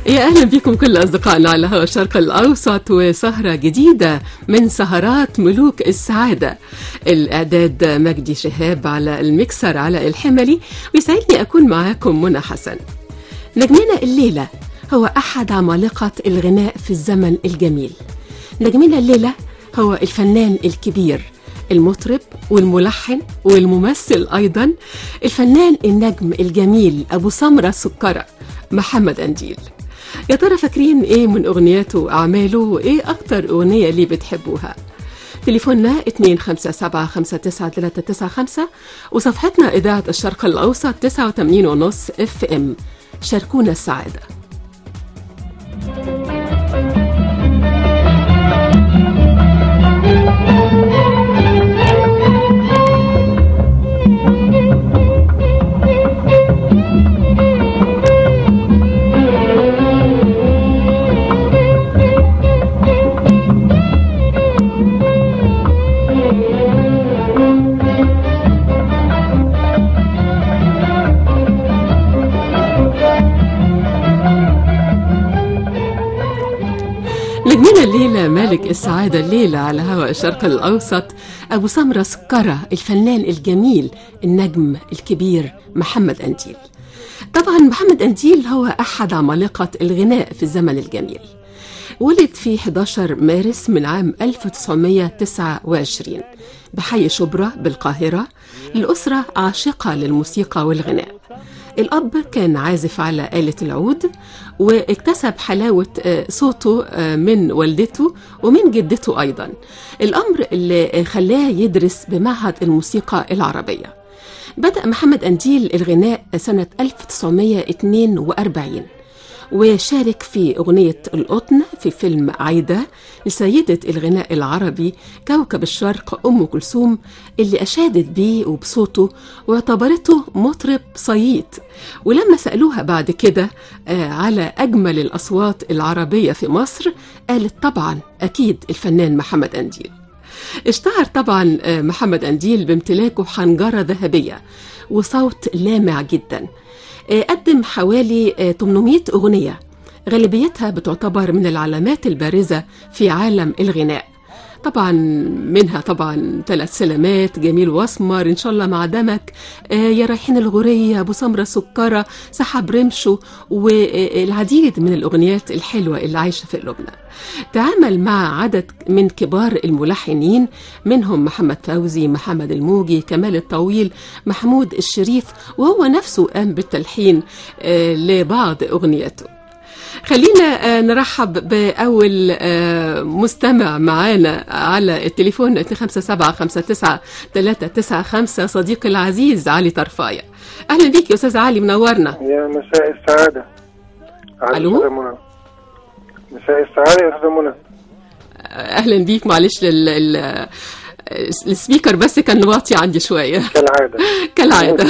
يا اهلا بكم كل اصدقائنا على هوا الشرق الاوسط وسهره جديده من سهرات ملوك السعاده الاعداد مجدي شهاب على المكسر على الحملي ويسعدني اكون معاكم منى حسن نجمنا الليله هو احد عمالقه الغناء في الزمن الجميل نجمنا الليله هو الفنان الكبير المطرب والملحن والممثل ايضا الفنان النجم الجميل ابو سمره السكره محمد انديل يا ترى فاكرين ايه من اغنياته واعماله وايه اكتر اغنيه ليه بتحبوها تليفوننا 257 وصفحتنا إذاعة الشرق الأوسط 89 ونص اف ام شاركونا السعادة نجمنا الليلة مالك السعادة الليلة على هواء الشرق الأوسط أبو سمرة سكرة الفنان الجميل النجم الكبير محمد أنديل طبعا محمد أنديل هو أحد عمالقة الغناء في الزمن الجميل ولد في 11 مارس من عام 1929 بحي شبرا بالقاهرة لأسرة عاشقة للموسيقى والغناء الأب كان عازف على آلة العود واكتسب حلاوة آه، صوته آه، من والدته ومن جدته أيضا الأمر اللي خلاه يدرس بمعهد الموسيقى العربية بدأ محمد أنديل الغناء سنة 1942 وشارك في أغنية القطن في فيلم عايدة لسيدة الغناء العربي كوكب الشرق أم كلثوم اللي أشادت بيه وبصوته واعتبرته مطرب صييت ولما سألوها بعد كده آه، على أجمل الأصوات العربية في مصر قالت طبعا أكيد الفنان محمد أنديل اشتهر طبعا آه، محمد أنديل بامتلاكه حنجرة ذهبية وصوت لامع جدا آه، قدم حوالي آه، 800 أغنية غالبيتها بتعتبر من العلامات البارزة في عالم الغناء طبعا منها طبعا ثلاث سلامات جميل واسمر ان شاء الله مع دمك آه يا رايحين الغورية ابو سمرة سكرة سحب رمشه والعديد من الاغنيات الحلوة اللي عايشة في قلوبنا تعامل مع عدد من كبار الملحنين منهم محمد فوزي محمد الموجي كمال الطويل محمود الشريف وهو نفسه قام بالتلحين آه لبعض اغنياته خلينا آه، نرحب بأول آه، مستمع معانا على التليفون 257 صديقي العزيز علي طرفاية أهلا بيك يا أستاذ علي منورنا يا مساء السعادة على ألو؟ أستاذة منى مساء السعادة يا أستاذة منى أهلا بيك معلش لل... ال- السبيكر بس كان واطي عندي شوية كالعادة كالعادة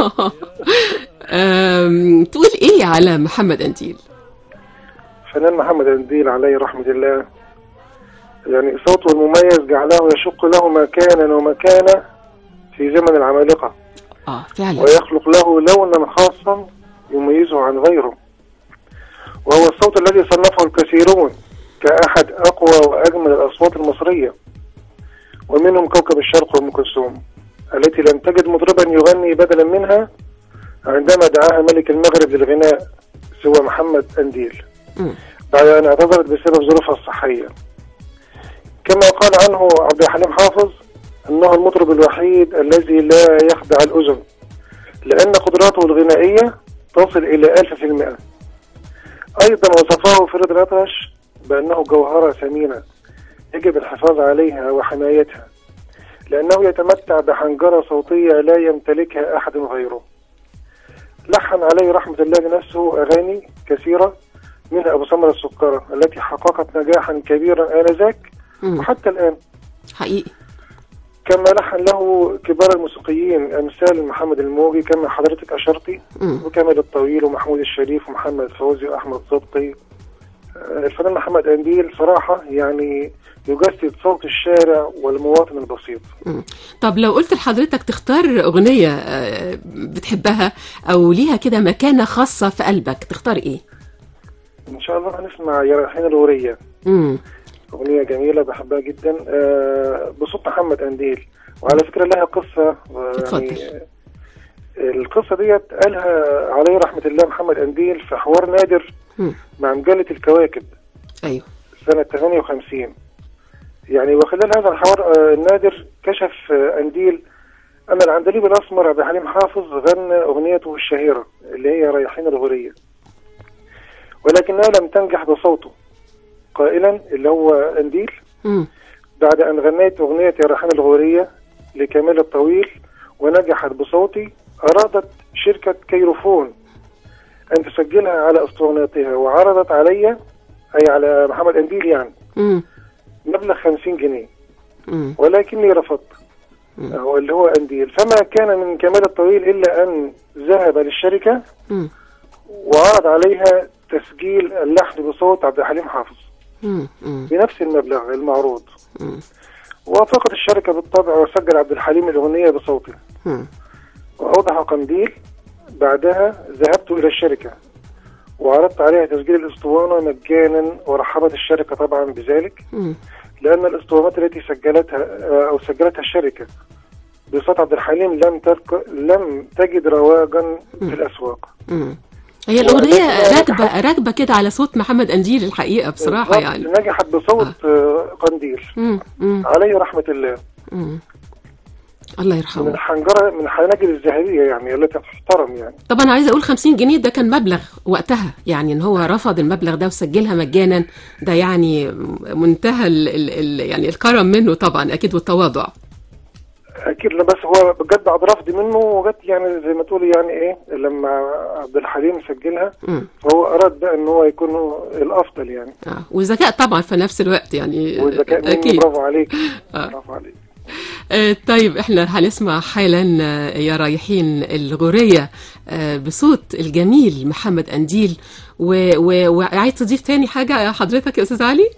أم، تقول إيه على محمد أنديل فنان محمد أنديل عليه رحمة الله يعني صوته المميز جعله يشق له مكانا ومكانة في زمن العمالقة آه فعلا ويخلق له لونا خاصا يميزه عن غيره وهو الصوت الذي صنفه الكثيرون كأحد أقوى وأجمل الأصوات المصرية ومنهم كوكب الشرق وأم كلثوم التي لم تجد مطربا يغني بدلا منها عندما دعاها ملك المغرب للغناء سوى محمد أنديل مم. بعد أن اعتذرت بسبب ظروفها الصحية كما قال عنه عبد الحليم حافظ أنه المطرب الوحيد الذي لا يخدع الأذن لأن قدراته الغنائية تصل إلى ألف في المئة أيضا وصفه فريد الأطرش بأنه جوهرة ثمينة يجب الحفاظ عليها وحمايتها لأنه يتمتع بحنجرة صوتية لا يمتلكها أحد غيره لحن عليه رحمة الله لنفسه أغاني كثيرة منها أبو سمرة السكرة التي حققت نجاحا كبيرا آنذاك مم. وحتى الآن حقيقي كما لحن له كبار الموسيقيين أمثال محمد الموجي كما حضرتك أشرتي مم. وكمال الطويل ومحمود الشريف ومحمد فوزي وأحمد صبحي آه، الفنان محمد أنديل صراحة يعني يجسد صوت الشارع والمواطن البسيط مم. طب لو قلت لحضرتك تختار أغنية آه، بتحبها أو ليها كده مكانة خاصة في قلبك تختار إيه؟ ان شاء الله هنسمع يا رايحين الغوريه امم اغنيه جميله بحبها جدا آه، بصوت محمد قنديل وعلى فكره لها قصه آه، اتفضل. يعني آه، القصه ديت قالها عليه رحمه الله محمد قنديل في حوار نادر مم. مع مجله الكواكب ايوه سنه 58 يعني وخلال هذا الحوار آه، النادر كشف آه، قنديل ان العندليب الاسمر عبد الحليم حافظ غنى اغنيته الشهيره اللي هي رايحين الغوريه ولكنها لم تنجح بصوته قائلا اللي هو قنديل امم بعد أن غنيت أغنية يا ريحان الغورية لكمال الطويل ونجحت بصوتي أرادت شركة كيروفون أن تسجلها على أسطواناتها وعرضت علي أي على محمد أنديل يعني امم مبلغ 50 جنيه امم ولكني رفضت مم. هو اللي هو أنديل فما كان من كمال الطويل إلا أن ذهب للشركة امم وعرض عليها تسجيل اللحن بصوت عبد الحليم حافظ امم امم بنفس المبلغ المعروض مم. وافقت الشركة بالطبع وسجل عبد الحليم الأغنية بصوته مم. وأوضح قنديل بعدها ذهبت إلى الشركة وعرضت عليها تسجيل الأسطوانة مجانا ورحبت الشركة طبعا بذلك مم. لأن الأسطوانات التي سجلتها أو سجلتها الشركة بصوت عبد الحليم لم ترك لم تجد رواجا في الأسواق مم. هي الأغنية ولكن- راكبة راكبة كده على صوت محمد أنجيل الحقيقة بصراحة بالضبط، يعني نجحت بصوت آه، قنديل مم. مم. عليه رحمة الله مم. الله من يرحمه الحنجرة من الحناجر الذهبية يعني التي تحترم يعني طبعا عايزة أقول 50 جنيه ده كان مبلغ وقتها يعني إن هو رفض المبلغ ده وسجلها مجانا ده يعني منتهى ال ال ال يعني الكرم منه طبعا أكيد والتواضع اكيد لا بس هو بجد بعد رفض منه وجت يعني زي ما تقولي يعني ايه لما عبد الحليم سجلها مم. فهو اراد بقى ان هو يكون الافضل يعني آه. وذكاء طبعا في نفس الوقت يعني والذكاء منه أكيد برافو عليك آه. برافو عليك آه، طيب احنا هنسمع حالا آه، يا رايحين الغورية آه، بصوت الجميل محمد أنديل و- و- وعايز تضيف تاني حاجة يا حضرتك يا أستاذ علي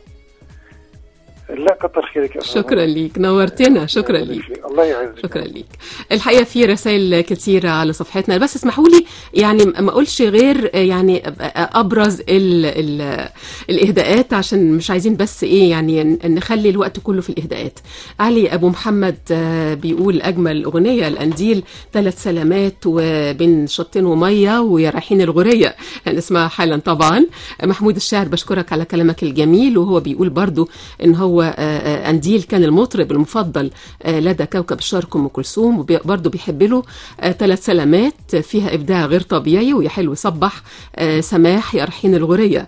لا كتر خيرك يا أستاذ شكرا عمر. ليك نورتنا شكرا الله ليك يخليك. الله يعزك شكرا ليك الحقيقه في رسائل كتيره على صفحتنا بس اسمحوا لي يعني ما اقولش غير يعني ابرز ال ال الاهداءات عشان مش عايزين بس ايه يعني نخلي الوقت كله في الاهداءات علي ابو محمد آه، بيقول اجمل اغنيه الانديل ثلاث سلامات وبين شطين وميه ويا رايحين الغوريه هنسمعها حالا طبعا محمود الشاعر بشكرك على كلامك الجميل وهو بيقول برضو ان هو آه، آه، انديل كان المطرب المفضل آه، لدى كوكب الشرق ام كلثوم وبرضه بيحب له ثلاث سلامات فيها ابداع غير طبيعي ويا حلو صبح آه، سماح يا رحين الغوريه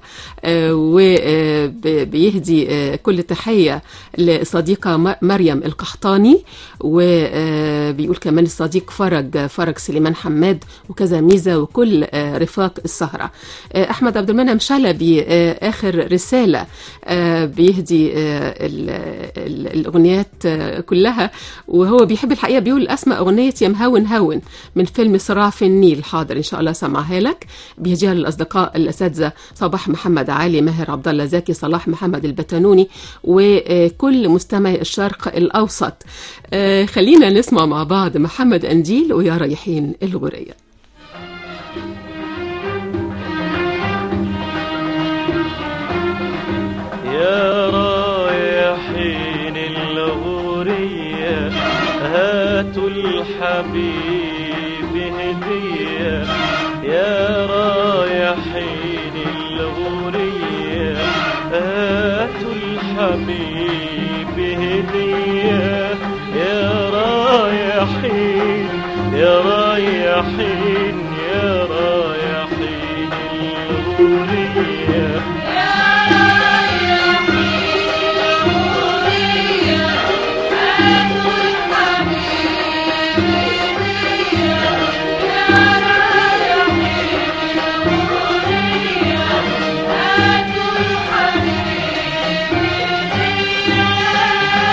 وبيهدي كل تحيه لصديقه م- مريم القحطاني وبيقول كمان الصديق فرج فرج سليمان حماد وكذا ميزه وكل آه، رفاق السهره آه، احمد عبد المنعم شلبي آه، اخر رساله آه، بيهدي آه، ال- ال- الاغنيات آه، كلها وهو بيحب الحقيقه بيقول اسماء اغنيه يا مهون هون من فيلم صراع في النيل حاضر ان شاء الله سمعها لك بيهديها للاصدقاء الاساتذه صباح محمد علي ماهر عبد الله زكي صلاح محمد البتنوني وكل مستمعي الشرق الاوسط آه، خلينا نسمع مع بعض محمد انديل ويا رايحين الغوريه يا رايحين الغورية هاتوا الحبيب هدية يا رايحين الغورية هاتوا الحبيب هدية يا رايحين يا رايحين يا رايحين الغورية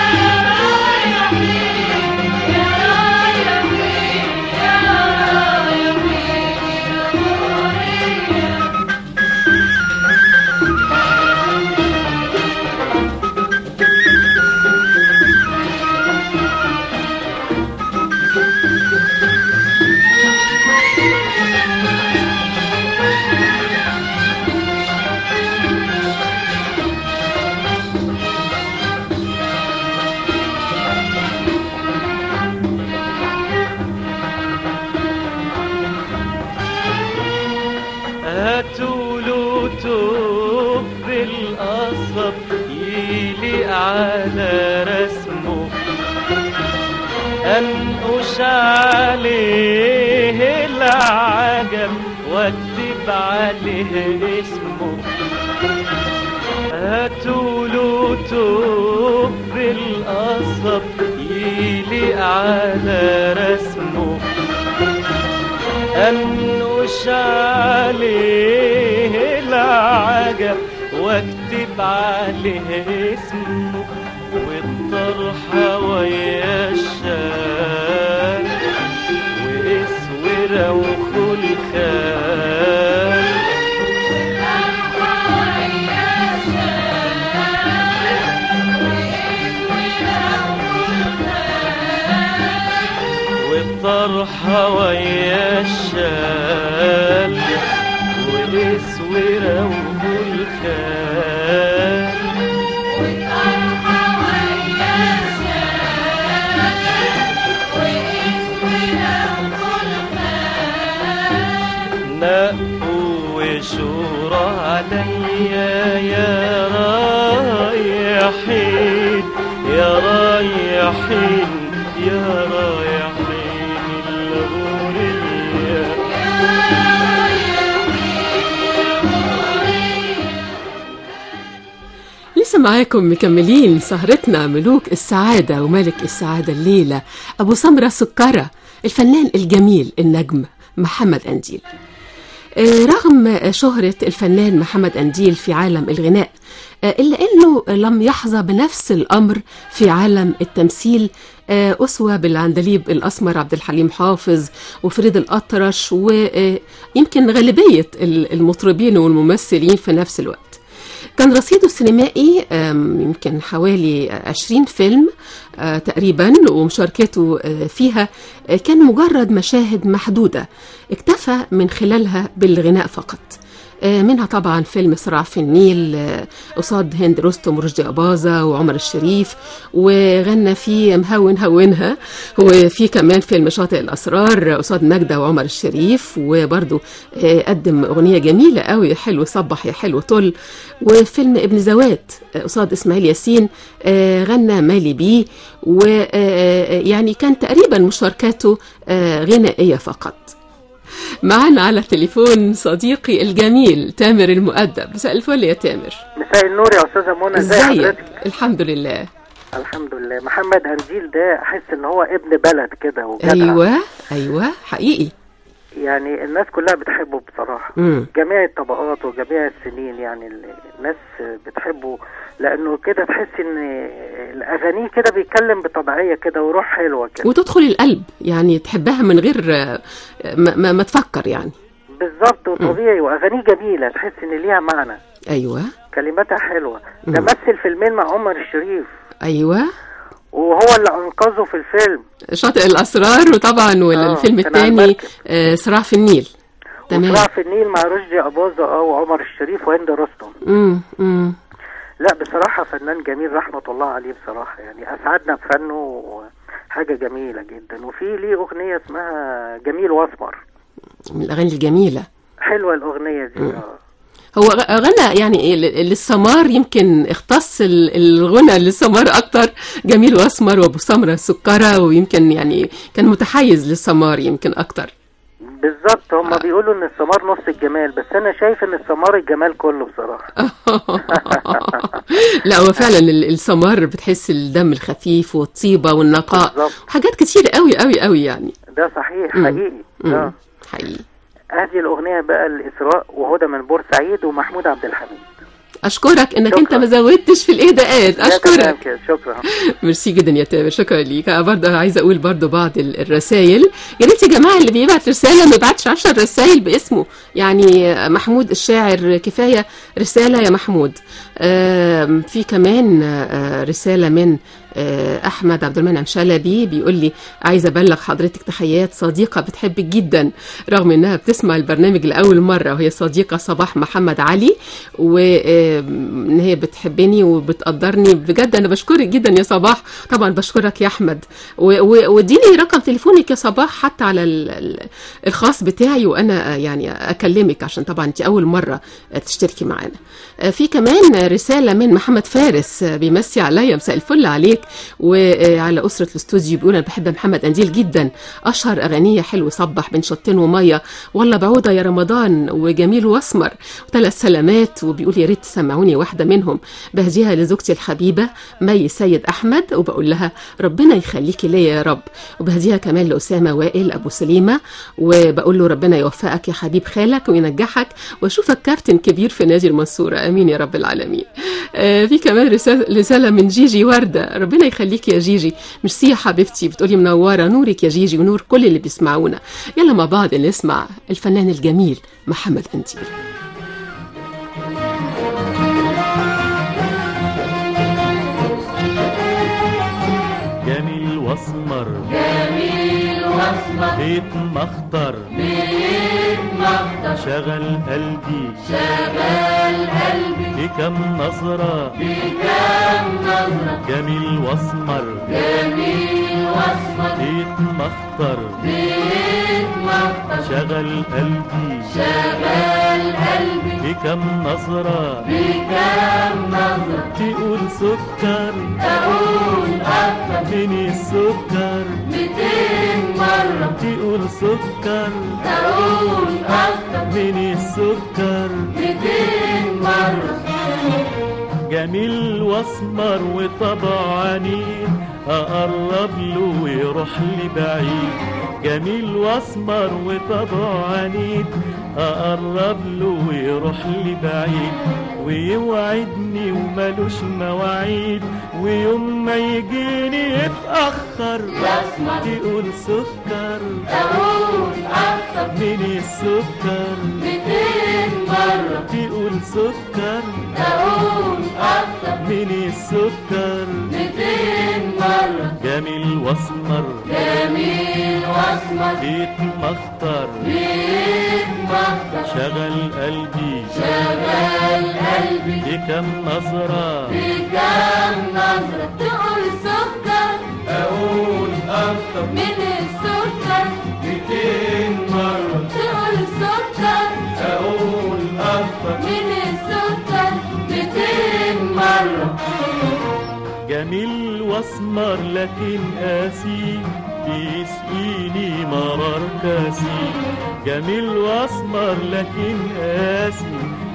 يا عليه العجب واكتب عليه اسمه هاتوله توب بالقصب يليق على رسمه أنقش عليه العجب واكتب عليه اسمه والطرحة ويا الشام واسورة وخلخال والطرحة ويا الشال والاسورة وخلخال نقوا وشورى عليا يا رايحين يا رايحين يا رايحين الغورية لسه معاكم مكملين سهرتنا ملوك السعادة وملك السعادة الليلة أبو سمرة سكرة الفنان الجميل النجم محمد أنديل آه، رغم شهرة الفنان محمد أنديل في عالم الغناء آه، إلا أنه لم يحظى بنفس الأمر في عالم التمثيل آه، أسوة بالعندليب الأسمر عبد الحليم حافظ وفريد الأطرش ويمكن غالبية المطربين والممثلين في نفس الوقت كان رصيده السينمائي آم، يمكن حوالي 20 فيلم آه، تقريبا ومشاركته آه، فيها آه، كان مجرد مشاهد محدودة اكتفى من خلالها بالغناء فقط آه، منها طبعا فيلم صراع في النيل آه، قصاد هند رستم ورشدي أباظة وعمر الشريف وغنى فيه مهون هونها وفي كمان فيلم شاطئ الأسرار قصاد ماجدة وعمر الشريف وبرضه آه، قدم أغنية جميلة قوي حلو صبح يا حلو طل وفيلم ابن زوات آه، قصاد إسماعيل ياسين آه، غنى مالي بيه ويعني كان تقريبا مشاركاته آه، غنائية فقط معنا على التليفون صديقي الجميل تامر المؤدب مساء الفل يا تامر مساء النور يا استاذه منى ازي ازيك حضرتك الحمد لله الحمد لله محمد انجيل ده احس ان هو ابن بلد كده وجدع ايوه ايوه حقيقي يعني الناس كلها بتحبه بصراحه امم جميع الطبقات وجميع السنين يعني ال- الناس بتحبه لانه كده تحس ان الاغاني كده بيتكلم بطبيعيه كده وروح حلوه كده وتدخل القلب يعني تحبها من غير آه، ما, ما, ما تفكر يعني بالظبط وطبيعي واغانيه جميله تحس ان ليها معنى ايوه كلماتها حلوه ده مم. مثل فيلمين مع عمر الشريف ايوه وهو اللي انقذه في الفيلم شاطئ الاسرار وطبعا والفيلم كان على الثاني المركب. صراع في النيل تمام وصراع في النيل مع رشدي أباظة اه وعمر الشريف وهند رستم امم امم لا بصراحة فنان جميل رحمة الله عليه بصراحة يعني أسعدنا بفنه حاجة جميلة جدا وفي ليه أغنية اسمها جميل واسمر من الاغاني الجميله حلوة الأغنية دي مم. اه هو غ- غنى يعني ال- للسمار يمكن اختص ال- الغنى للسمار اكتر جميل واسمر وابو سمره سكره ويمكن يعني كان متحيز للسمار يمكن اكتر بالظبط هما بيقولوا إن السمار نص الجمال بس أنا شايف إن السمار الجمال كله بصراحة لا هو فعلا ال- السمار بتحس الدم الخفيف والطيبه والنقاء بالظبط حاجات كتير قوي قوي قوي يعني ده صحيح مم. حقيقي مم. اه حقيقي هذه الأغنية بقى الإسراء وهدى من بورسعيد ومحمود عبد الحميد اشكرك انك انت شكرا. ما زودتش في الاهداءات لا، تمام اشكرك كده شكرا ميرسي جدا يا تامر شكرا ليك أنا برضه عايزه اقول برضه بعض ال- الرسائل يا ريت يا جماعه اللي بيبعت رساله ما يبعتش 10 رسائل باسمه يعني محمود الشاعر كفايه رساله يا محمود آم، في كمان آه، رساله من آه، احمد عبد المنعم شلبي بيقول لي عايزه ابلغ حضرتك تحيات صديقه بتحبك جدا رغم انها بتسمع البرنامج لاول مره وهي صديقه صباح محمد علي وان هي بتحبني وبتقدرني بجد انا بشكرك جدا يا صباح طبعا بشكرك يا احمد و- و- واديني رقم تليفونك يا صباح حتى على ال- ال- الخاص بتاعي وانا يعني اكلمك عشان طبعا انت اول مره تشتركي معانا في كمان رساله من محمد فارس بيمسي عليا مساء الفل عليك عليك وعلى اسره الاستوديو بيقول انا بحب محمد قنديل جدا اشهر اغانيه حلو صبح بين شطين وميه والله بعوده يا رمضان وجميل واسمر وثلاث سلامات وبيقول يا ريت تسمعوني واحده منهم بهديها لزوجتي الحبيبه مي سيد احمد وبقول لها ربنا يخليكي ليا يا رب وبهديها كمان لاسامه وائل ابو سليمه وبقول له ربنا يوفقك يا حبيب خالك وينجحك واشوفك كابتن كبير في نادي المنصوره امين يا رب العالمين آه في كمان رسالة, رساله من جيجي ورده ربنا يخليكي يا جيجي ميرسي يا حبيبتي بتقولي منوره نورك يا جيجي ونور كل اللي بيسمعونا يلا مع بعض نسمع الفنان الجميل محمد قنديل جميل واسمر جميل واسمر بيت مخطر بيت مخطر شغل قلبي شغل قلبي بكم نظرة بكم نظرة جميل واسمر جميل واسمر بيت مخطر بيت مخطر شغل قلبي شغل قلبي بكم نظرة بكم نظرة تقول سكر من السكر ميتين مرة تقول سكر تقول أكتر من السكر ميتين مرة جميل واسمر وطبع عنيد اقرب له ويروح لي بعيد جميل واسمر وطبع عنيد اقرب له ويروح لي بعيد ويوعدني وملوش مواعيد ويوم ما يجيني يتأخر تقول سكر تقول أكتر من السكر ميتين مرة تقول سكر تقول أكتر من السكر ميتين مرة جميل واسمر جميل واسمر بيت مخطر بيت مخطر شغل قلبي شغل قلبي بكم نظرة بكم نظرة تقول سكر أقول أكتر من السكر ميتين مرة تقول سكر أقول أكتر من السكر ميتين مرة جميل واسمر لكن قاسي بيسقيني مرار كاسي جميل واسمر لكن قاسي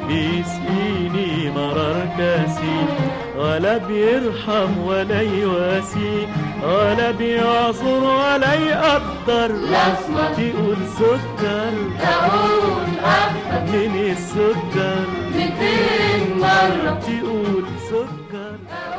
بيسقيني مرار كاسي ولا بيرحم ولا يواسي ولا بيعذر ولا يقدر الأسمر تقول سكر تقول أكتر من السكر ميتين مرة تقول سكر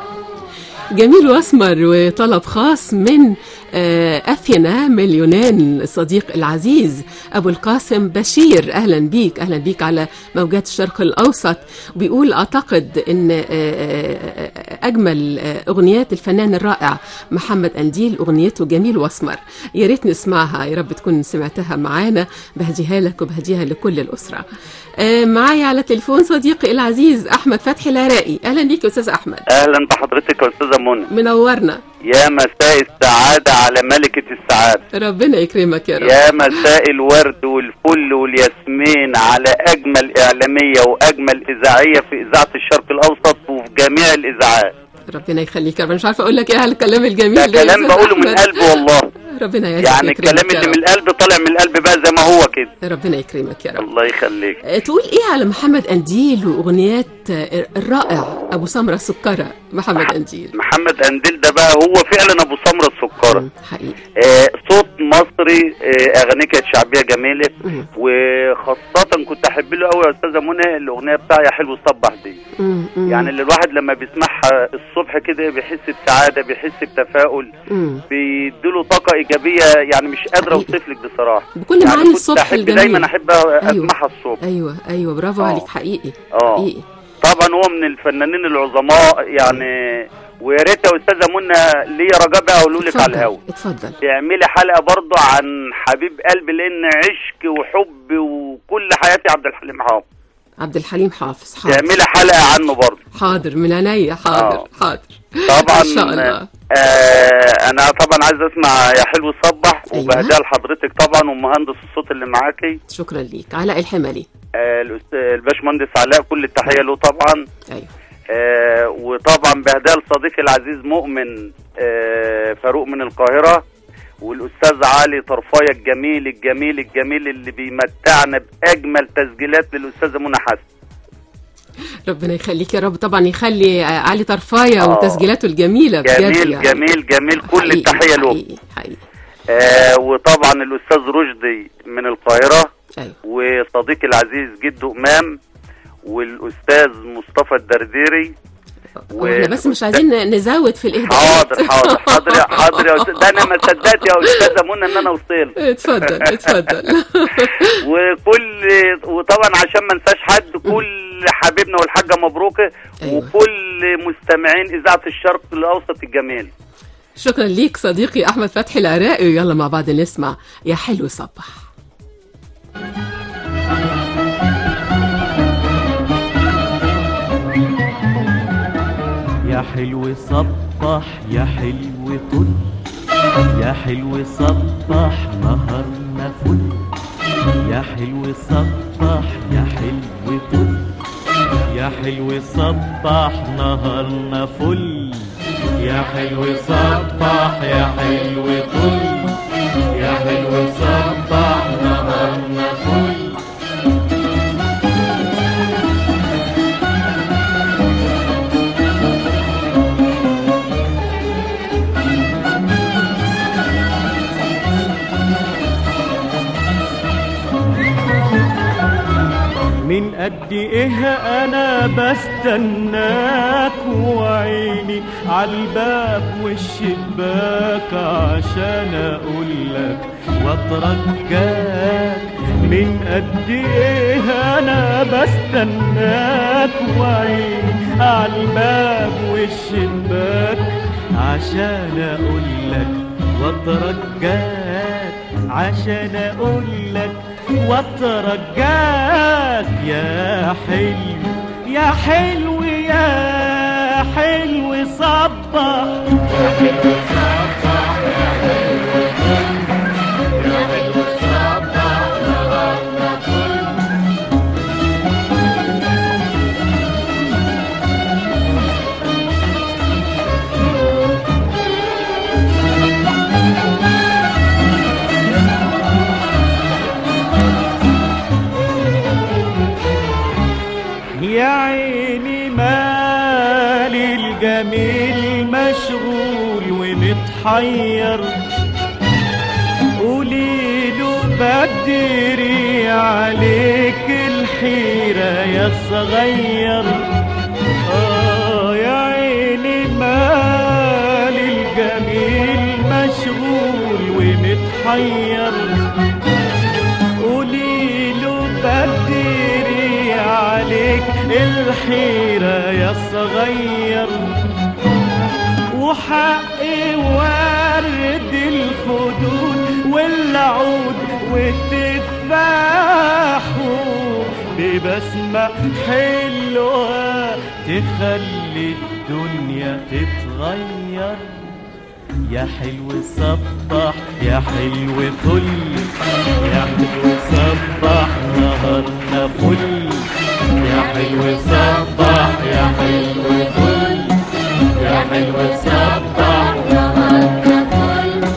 جميل واسمر وطلب خاص من آه، أفينا من اليونان الصديق العزيز أبو القاسم بشير أهلا بيك أهلا بيك على موجات الشرق الأوسط بيقول أعتقد أن آه، آه، أجمل آه، أغنيات الفنان الرائع محمد أنديل أغنيته جميل واسمر يا ريت نسمعها يا رب تكون سمعتها معانا بهديها لك وبهديها لكل الأسرة آه، معايا على تليفون صديقي العزيز أحمد فتحي العراقي أهلا بيك يا أستاذ أحمد اهلا بحضرتك يا استاذه منى منورنا يا مساء السعاده على ملكه السعاده ربنا يكرمك يا رب يا مساء الورد والفل والياسمين على اجمل اعلاميه واجمل اذاعيه في اذاعه الشرق الاوسط وفي جميع الاذاعات ربنا يخليك انا مش عارفه اقول لك ايه على الكلام الجميل ده ده يا كلام أستاذ بقوله من أحمد. قلبي والله ربنا يعزك يعني ويكرمك الكلام يا اللي من رب. القلب طالع من القلب بقى زي ما هو كده ربنا يكرمك يا رب الله يخليك آه، تقول ايه على محمد انديل واغنيات آه، الرائع ابو سمره السكره محمد انديل محمد انديل ده بقى هو فعلا ابو سمره السكره مم، حقيقي آه صوت مصري آه اغانيه كانت شعبيه جميله مم. وخاصه كنت احب له قوي يا استاذه منى الاغنيه بتاع يا حلو صبح دي مم، مم، يعني اللي الواحد لما بيسمعها الصبح كده بيحس بسعاده بيحس بتفاؤل مم. بيديله طاقه ايجابيه يعني مش قادر حقيقي. اوصف لك بصراحه بكل يعني معاني كنت الصبح احب الجميل دايما احب اسمعها الصبح ايوه ايوه برافو آه. عليك حقيقي اه حقيقي طبعا هو من الفنانين العظماء يعني ويا ريت يا استاذه منى ليا رجاء بقى اقول لك على الهوا اتفضل اتفضل تعملي حلقه برضه عن حبيب قلبي لان عشق وحب وكل حياتي عبد الحليم حافظ عبد الحليم حافظ حاضر تعملي حلقه عنه برضه حاضر من عينيا حاضر آه. حاضر طبعا ان شاء الله آه انا طبعا عايز اسمع يا حلو صبح أيوة. وبهديها لحضرتك طبعا ومهندس الصوت اللي معاكي شكرا ليك علاء الحملي آه الأست- الباشمهندس علاء كل التحيه له طبعا ايوه آه وطبعا بهدايا لصديقي العزيز مؤمن آه فاروق من القاهره والاستاذ علي طرفايه الجميل الجميل الجميل اللي بيمتعنا باجمل تسجيلات للاستاذه منى حسن ربنا يخليك يا رب طبعا يخلي آه، علي طرفايه آه. وتسجيلاته الجميله بجد جميل يعني. جميل جميل كل حقيقي، التحيه له حقيقي حقيقي آه وطبعا الاستاذ رشدي من القاهره ايوه وصديقي العزيز جدو امام والاستاذ مصطفى الدرديري واحنا بس مش عايزين نزود في الاهداء حاضر حاضر حاضر يا حاضر يا استاذ ده انا ما صدقت يا استاذه منى ان انا وصلت اتفضل اتفضل وكل وطبعا عشان ما انساش حد كل حبيبنا والحاجه مبروكه أيوة. وكل مستمعين اذاعه الشرق الاوسط الجميل شكرا ليك صديقي احمد فتحي العراقي يلا مع بعض نسمع يا حلو صبح يا حلو صبح يا حلو طل يا حلو صبح نهارنا فل يا حلو صبح يا حلو طل يا حلو صبح نهارنا فل يا حلو صبح يا حلو طل يا حلو صبح نهارنا فل من قد ايه انا بستناك وعيني عالباب والشباك عشان اقولك واترجاك من قد ايه انا بستناك وعيني عالباب والشباك عشان اقولك واترجاك عشان اقولك واترجاك يا حلو يا حلو يا حلو صبح يا عيني مالي الجميل مشغول ومتحير قولي له بدري عليك الحيرة يا صغير آه يا عيني مالي الجميل مشغول ومتحير قولي له بدري عليك الحيرة يا صغير وحقي ورد الخدود والعود والتفاح ببسمة حلوة تخلي الدنيا تتغير يا حلو صبح يا حلو طل يا حلو صبح نهارنا فل يا حلو صبح يا حلو طل يا حلو صبح نهارنا فل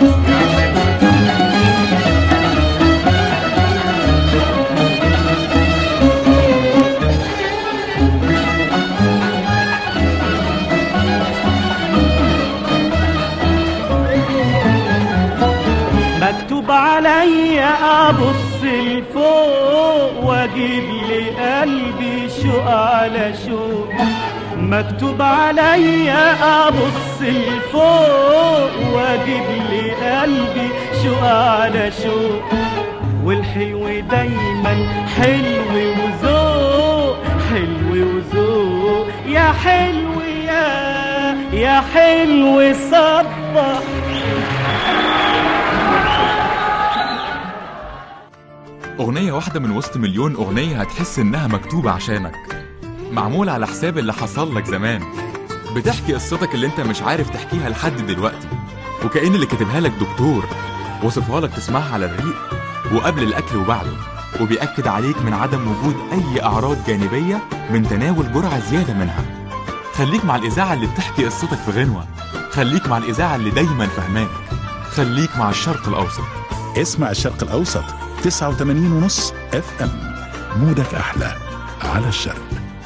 مكتوب عليا ابص لفوق واجيب لي قلبي شوق على شوق مكتوب عليا ابص لفوق واجيب لي قلبي شوق على شوق والحلو دايما حلو وذوق حلو وذوق يا حلو يا يا حلو صبح أغنية واحدة من وسط مليون أغنية هتحس إنها مكتوبة عشانك معمول على حساب اللي حصل لك زمان بتحكي قصتك اللي انت مش عارف تحكيها لحد دلوقتي وكأن اللي كاتبها لك دكتور وصفها لك تسمعها على الريق وقبل الأكل وبعده وبيأكد عليك من عدم وجود أي أعراض جانبية من تناول جرعة زيادة منها خليك مع الإذاعة اللي بتحكي قصتك في غنوة خليك مع الإذاعة اللي دايما فهماك خليك مع الشرق الأوسط اسمع الشرق الأوسط 89 ونص اف ام مودك أحلى على الشرق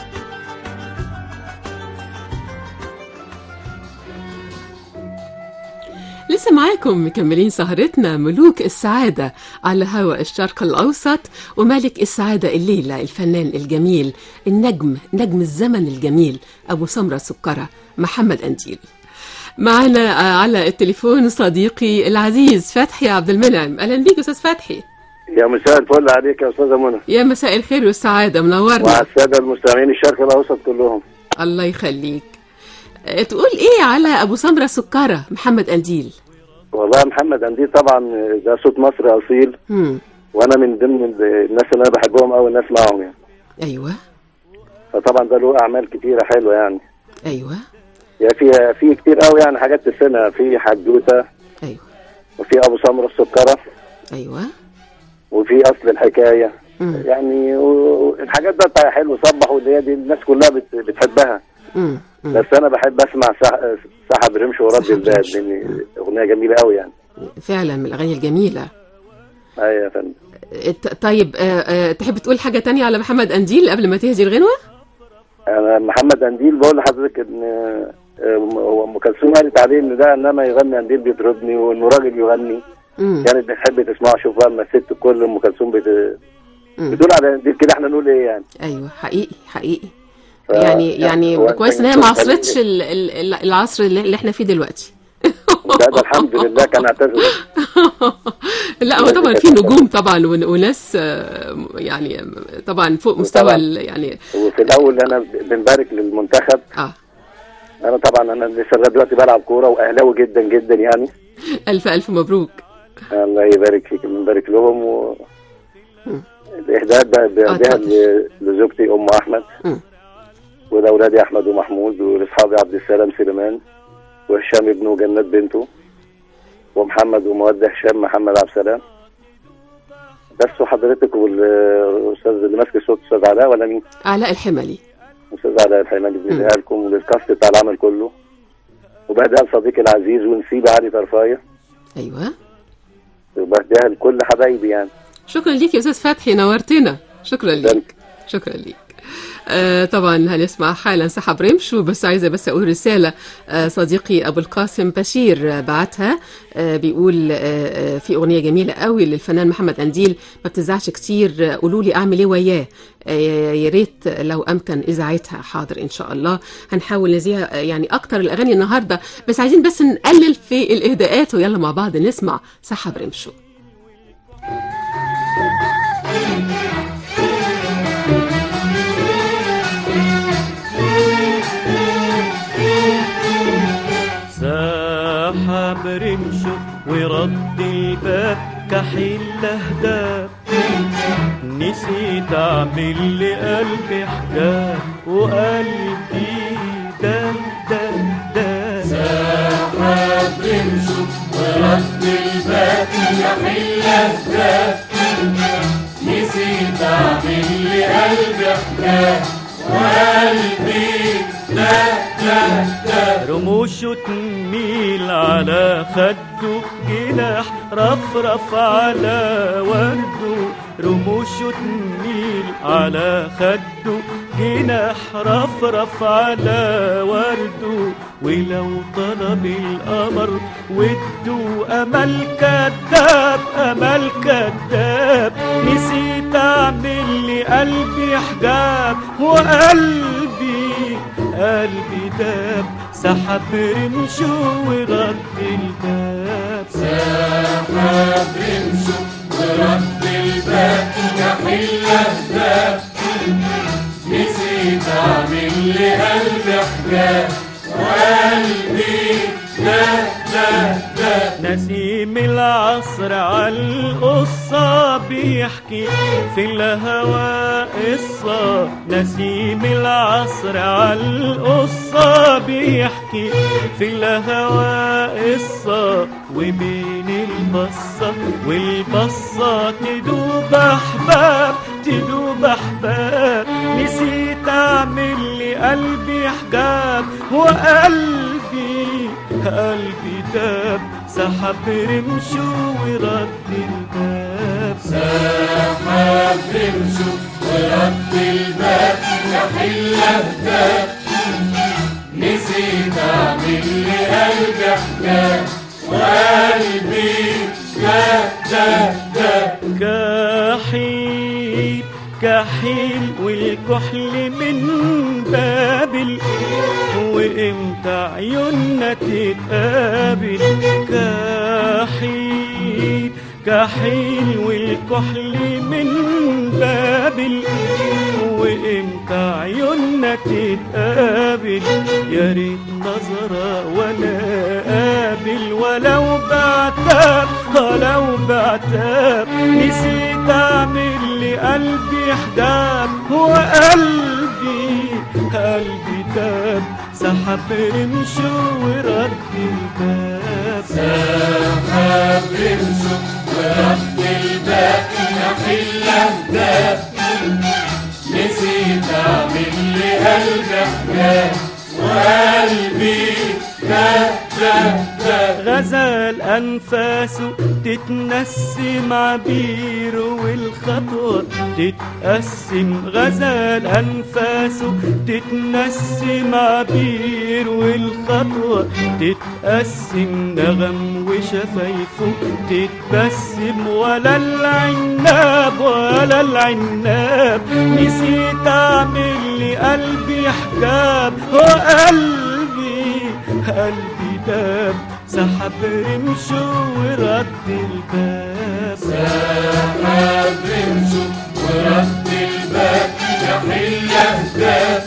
لسه معاكم مكملين سهرتنا ملوك السعادة على هواء الشرق الأوسط وملك السعادة الليلة الفنان الجميل النجم نجم الزمن الجميل أبو سمرة سكرة محمد أنديل معنا على التليفون صديقي العزيز فتحي عبد المنعم أهلا بيك أستاذ فتحي يا مساء الفل عليك يا استاذه منى يا مساء الخير والسعادة وعلى منورنا الساده المستمعين الشرق الاوسط كلهم الله يخليك أه، تقول ايه على ابو سمرة سكرة محمد أنديل والله محمد انديل طبعا ده صوت مصري اصيل مم. وانا من ضمن الناس اللي انا بحبهم قوي الناس معاهم يعني ايوه فطبعا ده له اعمال كتيره حلوه يعني ايوه يا في في كتير قوي يعني حاجات تسنى في حدوته ايوه وفي ابو سمره السكره ايوه وفي اصل الحكايه مم. يعني و- الحاجات بقى بتاع حلو صبح واللي هي دي الناس كلها بت- بتحبها مم. مم. بس انا بحب اسمع سح- سحب رمش ورد سحب الباب رمش. لان اغنيه جميله قوي يعني فعلا من الاغاني الجميله ايوه يا فندم ت- طيب آه، آه، تحب تقول حاجه تانية على محمد أنديل قبل ما تهدي الغنوه انا محمد انديل بقول لحضرتك ان آه، هو ام كلثوم قالت عليه ان ده انما يغني انديل بيطربني وانه راجل يغني مم. كانت بتحب تسمعه شوف بقى اما الست الكل ام كلثوم بت... مم. بتقول على انديل كده احنا نقول ايه يعني ايوه حقيقي حقيقي ف- يعني يعني هو كويس ان هي كان- ما عصرتش ال- ال- ال- العصر اللي اللي احنا فيه دلوقتي ده, ده الحمد لله كان اعتذر لا هو طبعا في نجوم طبعا ون- وناس آه، يعني طبعا فوق مستوى وطبعاً. ال- يعني وفي الاول انا بنبارك للمنتخب اه انا طبعا انا لسه لغايه دلوقتي بلعب كوره واهلاوي جدا جدا يعني الف الف مبروك الله يبارك فيك بنبارك لهم و مم. الاهداء ده بيديها اتفضل. ل- لزوجتي ام احمد مم. ولاولادي احمد ومحمود ولاصحابي عبد السلام سليمان وهشام ابنه وجنات بنته ومحمد ومودة هشام محمد عبد السلام بس وحضرتك والاستاذ اللي ماسك الصوت استاذ علاء ولا مين؟ علاء الحملي استاذ علاء الحيماني بيديها لكم وللكاست بتاع العمل كله وبهديها لصديقي العزيز ونسيب علي طرفايه ايوه وبهديها لكل حبايبي يعني شكرا ليك يا استاذ فتحي نورتنا شكرا ليك شكرا ليك آه طبعا هنسمع حالا سحب رمش بس عايزه بس اقول رساله آه صديقي ابو القاسم بشير آه بعتها آه بيقول آه آه في اغنيه جميله قوي للفنان محمد انديل ما بتزعش كتير آه قولوا لي اعمل ايه وياه آه يا ريت لو امكن اذاعتها حاضر ان شاء الله هنحاول نذيع آه يعني اكتر الاغاني النهارده بس عايزين بس نقلل في الاهداءات ويلا مع بعض نسمع سحب رمشو سحب رمشه ورد الباب كحيل لهداب نسيت اعمل لقلبي حجاب وقلبي دم دم دم سحب رمشه ورد الباب يحل الباب نسيت اعمل لقلبي حكايه وقلبي لا لا لا رموشه تميل على خده جناح رفرف على ورده رموشه تميل على خده جناح رفرف على ورده ولو طلب القمر وده امل كذاب امل كذاب نسيت اعمل لقلبي حجاب وقلبي قلبي داب سحب رمشه ورد الباب سحب رمشه ورد الباب يحل الباب نسيت اعمل لقلبي حجاب وقلبي لا لا لا نسيم العصر عالقصة بيحكي في الهوى قصة نسيم العصر عالقصة بيحكي في الهوى قصة وبين البصة والبصة تدوب أحباب تدوب أحباب نسيت أعمل لقلبي حجاب وقلبي قلبي داب سحب رمشه ورد الباب سحب رمشه ورد الباب يحل باب نسيت اعمل لقلبي حجاب وقلبي ده ده ده كحيل كحيل والكحل من بابل وامتى عيوننا تتقابل كحيل كحيل والكحل من بابل وامتى عيوننا تتقابل يا ريت نظرة وانا قابل ولو بعتاب ولو بعتاب نسيت اعمل لقلبي حجاب وقلبي قلبي تاب سحب رمشه ورد الباب سحب رمشه ورد الباب يحل باب نسيت اعمل لقلبي حجاب وقلبي ده ده ده غزال أنفاسه تتنسم عبيره والخطوة تتقسم غزال أنفاسه تتنسم عبيره والخطوة تتقسم نغم وشفايفه تتبسم ولا العناب ولا العناب نسيت أعمل لقلبي حجاب وقلبي قلبي داب سحب رمشه ورد الباب سحب رمشه ورد الباب يحل باب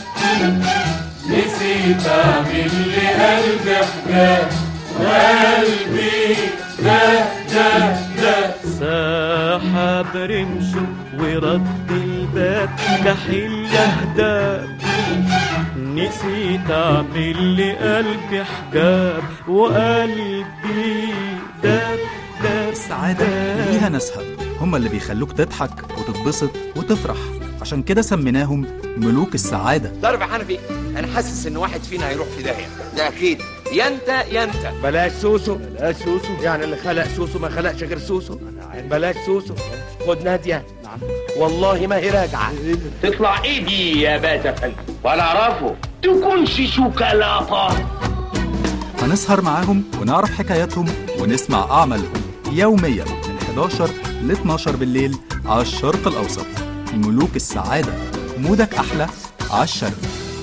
نسيت اعمل لقلبي حجاب وقلبي ده ده ده سحب رمشه ورد الباب كحيل يهداب نسيت اعمل لقلبي حجاب وقلبي داب داب السعادة ليها ناسها هم اللي بيخلوك تضحك وتتبسط وتفرح عشان كده سميناهم ملوك السعادة ضرب حنفي انا حاسس ان واحد فينا هيروح في داهيه ده اكيد يا انت يا انت بلاش سوسو بلاش سوسو يعني اللي خلق سوسو ما خلقش غير سوسو بلاش سوسو خد ناديه والله ما هي راجعه تطلع ايه دي يا باشا فندم ولا اعرفه تكونش شوكولاته هنسهر معاهم ونعرف حكاياتهم ونسمع أعمالهم يوميا من 11 ل 12 بالليل على الشرق الأوسط ملوك السعادة مودك أحلى على الشرق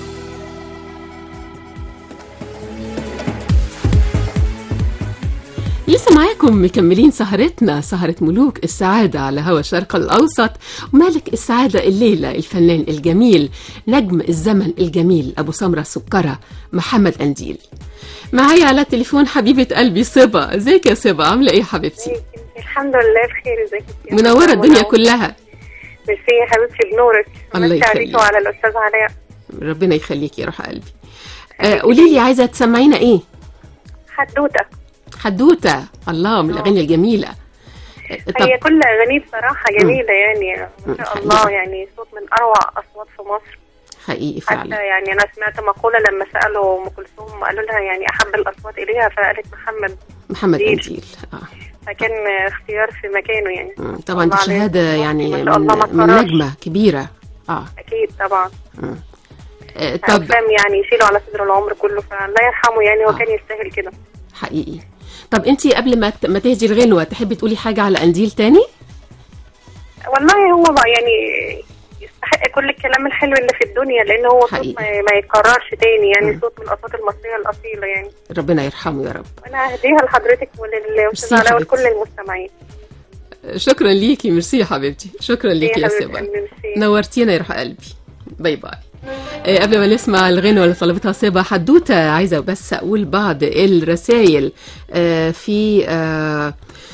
لسه معاكم مكملين سهرتنا سهرة ملوك السعادة على هوا الشرق الأوسط ومالك السعادة الليلة الفنان الجميل نجم الزمن الجميل أبو سمرة السكرة محمد أنديل معايا على التليفون حبيبة قلبي صبا ازيك يا صبا عاملة ايه يا حبيبتي الحمد لله بخير ازيك يا منورة الدنيا كلها ميرسي يا حبيبتي بنورك الله مسي عليك يخليك. وعلى الاستاذ علاء ربنا يخليك يا روح قلبي آه قولي لي عايزة تسمعينا ايه حدوته حدوتة الله من الأغاني الجميلة آه، هي كل اغانيه بصراحه جميله يعني ما شاء الله يعني صوت من اروع اصوات في مصر حقيقي حتى فعلا يعني انا سمعت مقوله لما سالوا ام كلثوم قالوا لها يعني احب الاصوات اليها فقالت محمد محمد أنديل. أنديل آه. فكان اختيار في مكانه يعني مم، طبعا دي الله عليه. شهادة يعني ما من, شاء الله ما من اتكررش. نجمة كبيرة اه اكيد طبعا آه، طب افلام يعني يشيلوا على صدر العمر كله فالله يرحمه يعني هو كان يستاهل كده حقيقي طب انت قبل ما ت- ما تهدي الغنوة تحبي تقولي حاجة على أنديل تاني والله هو بقى يعني يستحق كل الكلام الحلو اللي في الدنيا لان هو صوت ما, ما يتكررش تاني يعني صوت من الاصوات المصريه الاصيله يعني ربنا يرحمه يا رب انا هديها لحضرتك وللاستاذ ميرسي علاء حبيبتي. ولكل المستمعين شكرا ليكي ميرسي يا حبيبتي شكرا ليكي يا حبيبة سبا قلبي، ميرسي. نورتينا يا روح قلبي باي باي آه، قبل ما نسمع الغنوة اللي طلبتها سبا حدوتة عايزة بس أقول بعض الرسائل آه، في آه،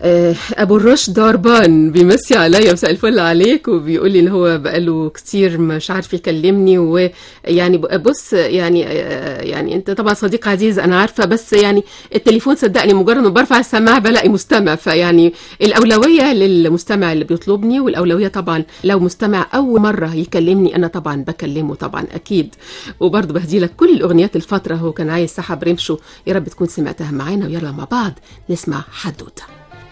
آه، ابو الرشد دربان بيمسي عليا مساء الفل عليك وبيقول لي ان هو بقاله كتير مش عارف يكلمني ويعني ب- بص يعني آه، يعني انت طبعا صديق عزيز انا عارفه بس يعني التليفون صدقني مجرد ما برفع السماعه بلاقي مستمع فيعني الاولويه للمستمع اللي بيطلبني والاولويه طبعا لو مستمع اول مره يكلمني انا طبعا بكلمه طبعا اكيد وبرضه بهدي لك كل اغنيات الفتره هو كان عايز سحب رمشه يا رب تكون سمعتها معانا ويلا مع بعض نسمع حدوته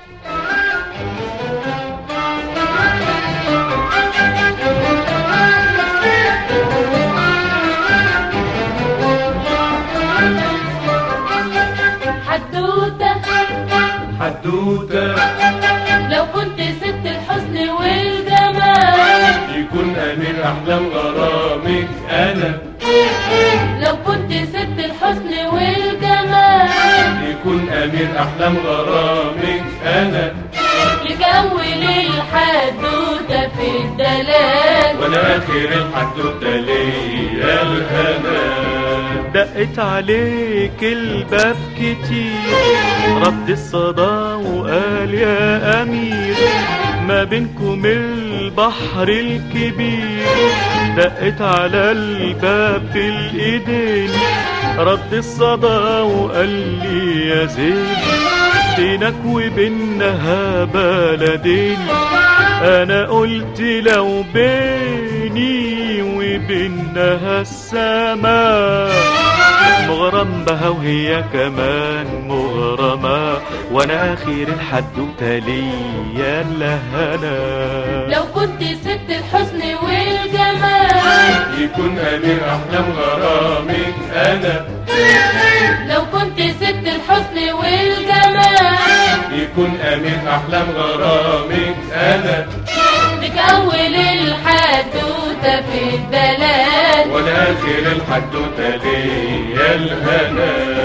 حدوتة حدوتة لو كنت ست الحسن والجمال يكون أمير أحلام غرامك أنا لو كنت ست الحسن والجمال يكون أمير أحلام غرامك أنا لك أول الحدوتة في الدلال وأنا آخر الحدوتة ليا الهنا دقت عليك الباب كتير رد الصدى وقال يا أمير ما بينكم البحر الكبير دقت على الباب بالإيدين رد الصدى وقال لي يا زين بينك وبينها بلدين انا قلت لو بيني وبينها السماء مغرم بها وهي كمان مغرمة وانا اخر الحدوتة ليا الهنا لو كنت ست الحسن والجمال يكون أمير أحلام غرامك أنا لو كنت ست الحسن والجمال يكون أمير أحلام غرامك أنا لك أول الحدوتة في الدلال وأنا آخر الحدوتة ليا الهنا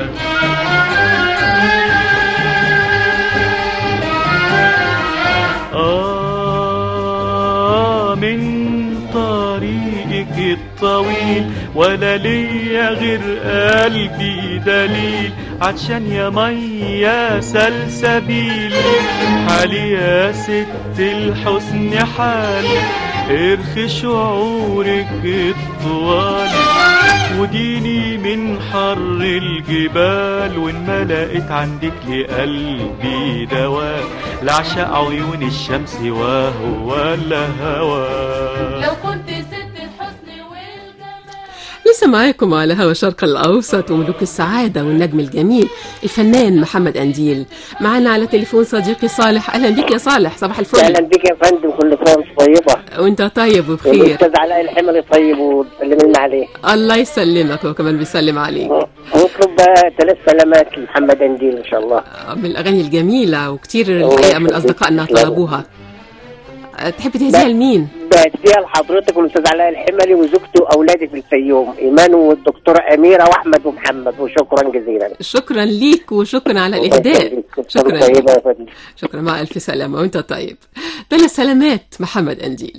آه من طريقك الطويل ولا ليا غير قلبي دليل عطشان يا مية سلسبيل حالي يا ست الحسن حال ارخي شعورك الطوال وديني من حر الجبال وان ما لقيت عندك لقلبي دواء لعشق عيون الشمس وهو الهوى لو كنت ست الحسن لسه معاكم على هوا الشرق الأوسط وملوك السعادة والنجم الجميل الفنان محمد أنديل معنا على تليفون صديقي صالح أهلا بك يا صالح صباح الفل اهلا بك يا فندم كل سنه وانت طيبه وانت طيب وبخير والاستاذ علاء الحملي طيب وسلم لنا عليه الله يسلمك هو كمان بيسلم عليك ونطلب بقى ثلاث سلامات لمحمد انديل ان شاء الله من الأغاني الجميلة وكتير الحقيقة من أصدقائنا طلبوها تحب تهديها لمين؟ بهديها لحضرتك والاستاذ علاء الحملي وزوجته واولادي في الفيوم ايمان والدكتوره اميره واحمد ومحمد وشكرا جزيلا شكرا ليك وشكرا على الإهداء شكرا طيبه ليك يا فندم شكرا مع ألف سلامة وانت طيب ثلاث سلامات محمد أنديل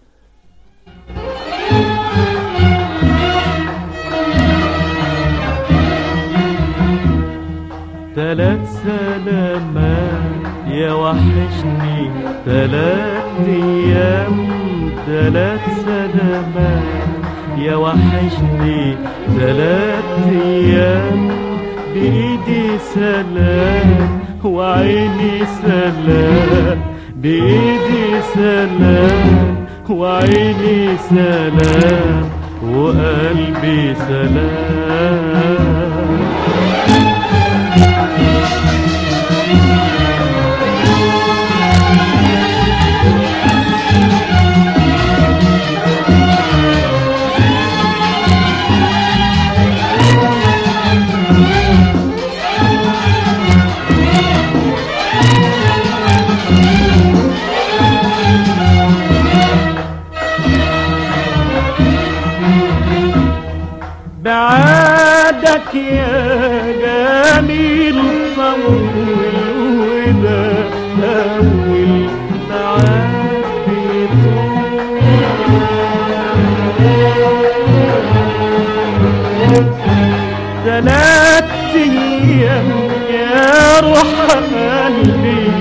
تلات سلامات يا وحشني تلات ايام تلات سلامات يا وحشني تلات ايام بايدي سلام وعيني سلام بايدي سلام وعيني سلام وقلبي سلام بعادك يا جميل طول وده أول بعاد ثلاث أيام يا روح قلبي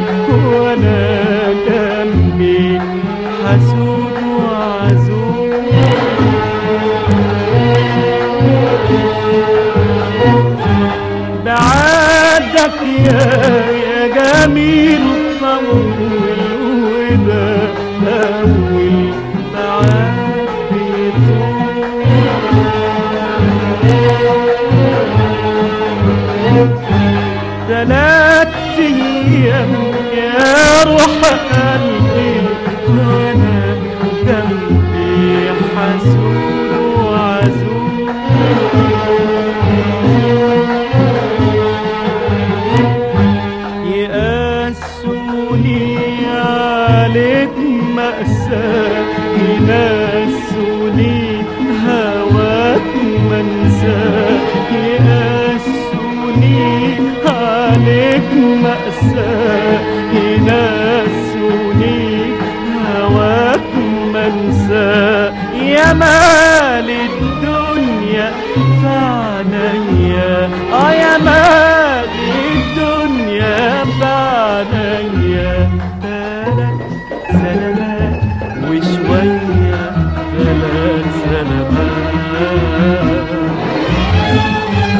الايام يا روح قلبي وانا جنبي حزون وعزون يقاسوني عليك مأساة ينسوني هواك منساة يقاسوني عليك مأساة ينسوني هواك منساة يا مال الدنيا فعنيا اه يا مال الدنيا فعنيا ثلاث سلامات وشوية ثلاث سلامات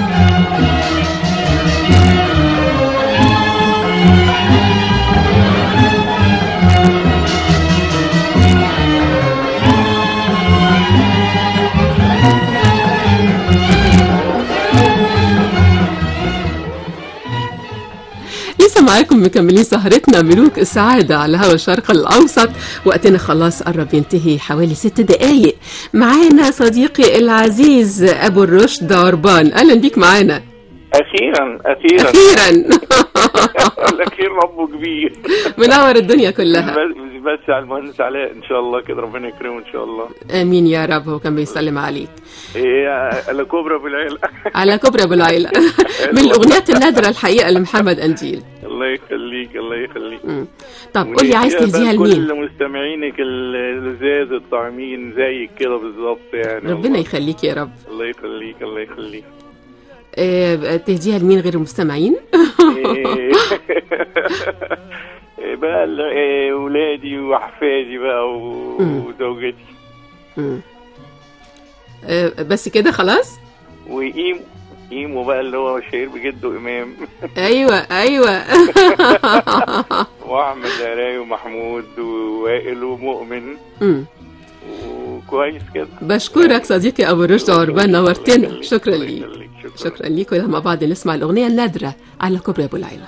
لسه معاكم مكملين سهرتنا ملوك السعادة على هوا الشرق الأوسط وقتنا خلاص قرب ينتهي حوالي ست دقايق معانا صديقي العزيز أبو الرشد عربان أهلا بيك معانا اخيرا اخيرا أخيرا الاخير ربه كبير منور الدنيا كلها بس بس على المهندس علاء ان شاء الله كده ربنا يكرمه ان شاء الله آمين يا رب هو كان بيسلم عليك ايه على كبرى بالعيله على كبرى أبو العيلة من الأغنيات النادرة الحقيقة لمحمد أنجيل الله يخليك الله يخليك طب قول لي عايز تهديها لمين كل مستمعينك اللذاذ الطعمين زيك كده بالظبط يعني ربنا والله. يخليك يا رب الله يخليك الله يخليك آه، تهديها لمين غير المستمعين إيه. إيه بقى ال- إيه ولادي واحفادي بقى و- وزوجتي مم. آه، بس كده خلاص وايمو ايمو بقى اللي هو شهير بجده امام ايوه ايوه واحمد هراي ومحمود ووائل ومؤمن مم. وكويس كده بشكرك صديقي ابو رشد عربان نورتنا شكرا ليك شكرا ليك ويلا مع بعض نسمع الاغنيه النادره على كبرى ابو العيله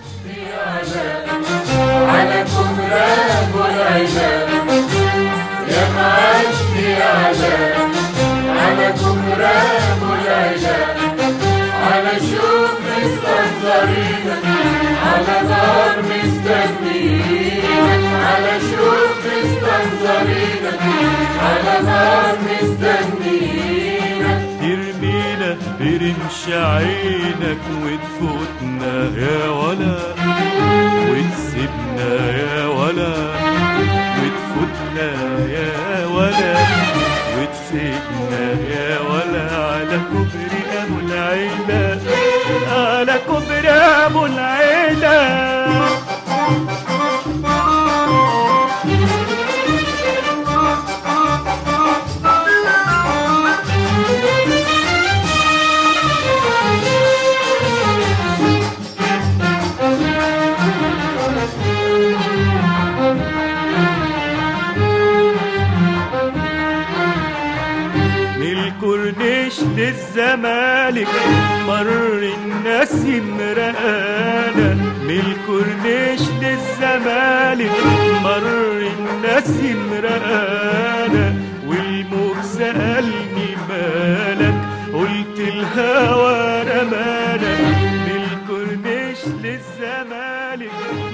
على كبرى ابو العجاب يا معاشني عذاب على كبرى ابو العجاب على شوق مستنظرين على نار مستنيين على شوق مستنظرين على نار مستنيين ترمينا برمش عينك وتفوتنا يا ولا وتسيبنا يا ولا وتفوتنا يا ولا وتسيبنا يا ولا على كبر ابو العيلة على كبر ابو العيلة من الكورنيش للزمالك مر الناس مرقانا من الكورنيش للزمالك مر الناس مرقانا والموج سألني مالك قلت الهوى رمانا من الكورنيش للزمالك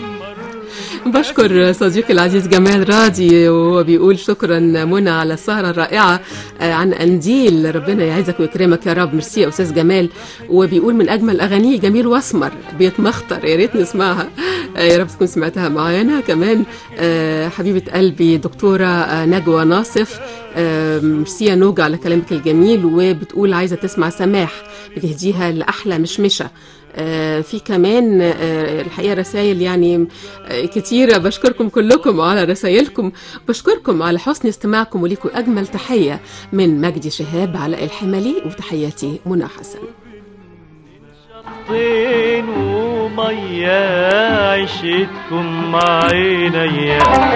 بشكر صديقي العزيز جمال راضي وهو بيقول شكرا منى على السهرة الرائعة آه، عن أنديل ربنا يعزك ويكرمك يا رب ميرسي يا أستاذ جمال وبيقول من أجمل أغانيه جميل وأسمر بيتمخطر يا ريت نسمعها آه، يا رب تكون سمعتها معانا كمان آه، حبيبة قلبي دكتورة آه، نجوى ناصف آه، ميرسي يا نوجة على كلامك الجميل وبتقول عايزة تسمع سماح بتهديها لأحلى مشمشة آه، في كمان آه، الحقيقة رسائل يعني آه، كتيرة بشكركم كلكم على رسائلكم بشكركم على حسن استماعكم وليكم أجمل تحية من مجدي شهاب علاء الحملي وتحياتي منى حسن طين ومية عشتكم مع عينيا